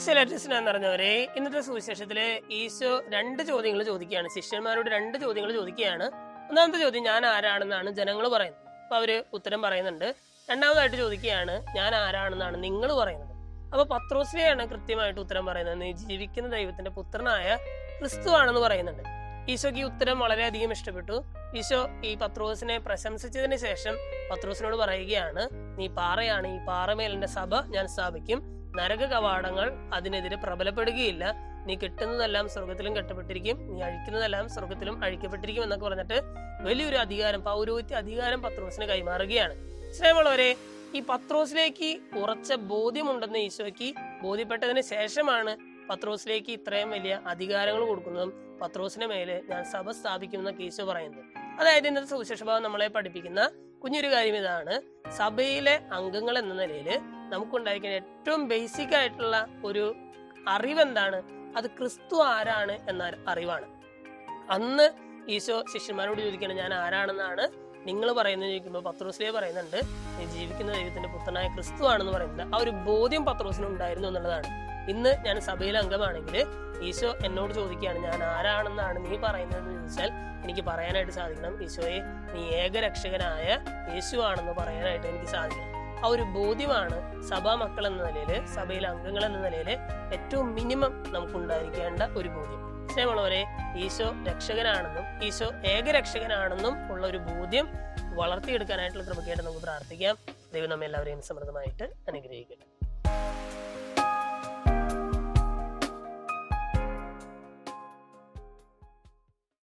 ഈശ്വരസ്നേഹം നിറഞ്ഞവരെ ഇന്നത്തെ സുവിശേഷത്തില് ഈശോ രണ്ട് ചോദ്യങ്ങൾ ചോദിക്കുകയാണ് ശിഷ്യന്മാരോട് രണ്ട് ചോദ്യങ്ങൾ ചോദിക്കുകയാണ് ഒന്നാമത്തെ ചോദ്യം ഞാൻ ആരാണെന്നാണ് ജനങ്ങൾ പറയുന്നത് അപ്പൊ അവര് ഉത്തരം പറയുന്നുണ്ട് രണ്ടാമതായിട്ട് ചോദിക്കുകയാണ് ഞാൻ ആരാണെന്നാണ് നിങ്ങൾ പറയുന്നത് അപ്പൊ പത്രോസിനെയാണ് കൃത്യമായിട്ട് ഉത്തരം പറയുന്നത് നീ ജീവിക്കുന്ന ദൈവത്തിന്റെ പുത്രനായ ക്രിസ്തു ആണെന്ന് പറയുന്നുണ്ട് ഈശോക്ക് ഈ ഉത്തരം വളരെയധികം ഇഷ്ടപ്പെട്ടു ഈശോ ഈ പത്രോസിനെ പ്രശംസിച്ചതിന് ശേഷം പത്രോസിനോട് പറയുകയാണ് നീ പാറയാണ് ഈ പാറമേൽ എന്റെ സഭ ഞാൻ സ്ഥാപിക്കും നരക കവാടങ്ങൾ അതിനെതിരെ പ്രബലപ്പെടുകയില്ല നീ കിട്ടുന്നതെല്ലാം സ്വർഗത്തിലും കെട്ടപ്പെട്ടിരിക്കും നീ അഴിക്കുന്നതെല്ലാം സ്വർഗത്തിലും അഴിക്കപ്പെട്ടിരിക്കും എന്നൊക്കെ പറഞ്ഞിട്ട് വലിയൊരു അധികാരം പൗരോഹിത്യ അധികാരം പത്രോസിന് കൈമാറുകയാണ് സ്നേഹമുള്ളവരെ ഈ പത്രോസിലേക്ക് ഉറച്ച ബോധ്യമുണ്ടെന്ന് ഈശോയ്ക്ക് ബോധ്യപ്പെട്ടതിന് ശേഷമാണ് പത്രോസിലേക്ക് ഇത്രയും വലിയ അധികാരങ്ങൾ കൊടുക്കുന്നതും പത്രോസിന്റെ മേല് ഞാൻ സഭ സ്ഥാപിക്കുമെന്നൊക്കെ ഈശോ പറയുന്നത് അതായത് ഇന്നത്തെ സുവിശേഷഭാവം നമ്മളെ പഠിപ്പിക്കുന്ന കുഞ്ഞൊരു കാര്യം ഇതാണ് സഭയിലെ അംഗങ്ങൾ എന്ന നിലയിൽ നമുക്കുണ്ടായിരിക്കുന്ന ഏറ്റവും ബേസിക് ആയിട്ടുള്ള ഒരു അറിവ് എന്താണ് അത് ക്രിസ്തു ആരാണ് എന്ന അറിവാണ് അന്ന് ഈശോ ശിഷ്യന്മാരോട് ചോദിക്കണം ഞാൻ ആരാണെന്നാണ് നിങ്ങൾ പറയുന്നത് ചോദിക്കുമ്പോൾ പത്രോസിലെ പറയുന്നുണ്ട് നീ ജീവിക്കുന്ന ദൈവത്തിന്റെ പുത്രനായ ക്രിസ്തു ആണെന്ന് പറയുന്നത് ആ ഒരു ബോധ്യം പത്രോസിന് ഉണ്ടായിരുന്നു എന്നുള്ളതാണ് ഇന്ന് ഞാൻ സഭയിലെ അംഗമാണെങ്കിൽ ഈശോ എന്നോട് ചോദിക്കുകയാണ് ഞാൻ ആരാണെന്നാണ് നീ പറയുന്നതെന്ന് ചോദിച്ചാൽ എനിക്ക് പറയാനായിട്ട് സാധിക്കണം ഈശോയെ നീ ഏകരക്ഷകനായ യേശു ആണെന്ന് പറയാനായിട്ട് എനിക്ക് സാധിക്കണം ആ ഒരു ബോധ്യമാണ് സഭാ മക്കൾ എന്ന നിലയിൽ സഭയിലെ അംഗങ്ങൾ എന്ന നിലയിൽ ഏറ്റവും മിനിമം നമുക്കുണ്ടായിരിക്കേണ്ട ഒരു ബോധ്യം സ്നേഹമുള്ളവരെ ഈശോ രക്ഷകനാണെന്നും ഈശോ ഏകരക്ഷകനാണെന്നും ഉള്ള ഒരു ബോധ്യം വളർത്തിയെടുക്കാനായിട്ടുള്ള കൃപയ്ക്കായിട്ട് നമുക്ക് പ്രാർത്ഥിക്കാം ദൈവം നമ്മെ എല്ലാവരെയും സമൃദ്ധമായിട്ട് അനുഗ്രഹിക്കട്ടെ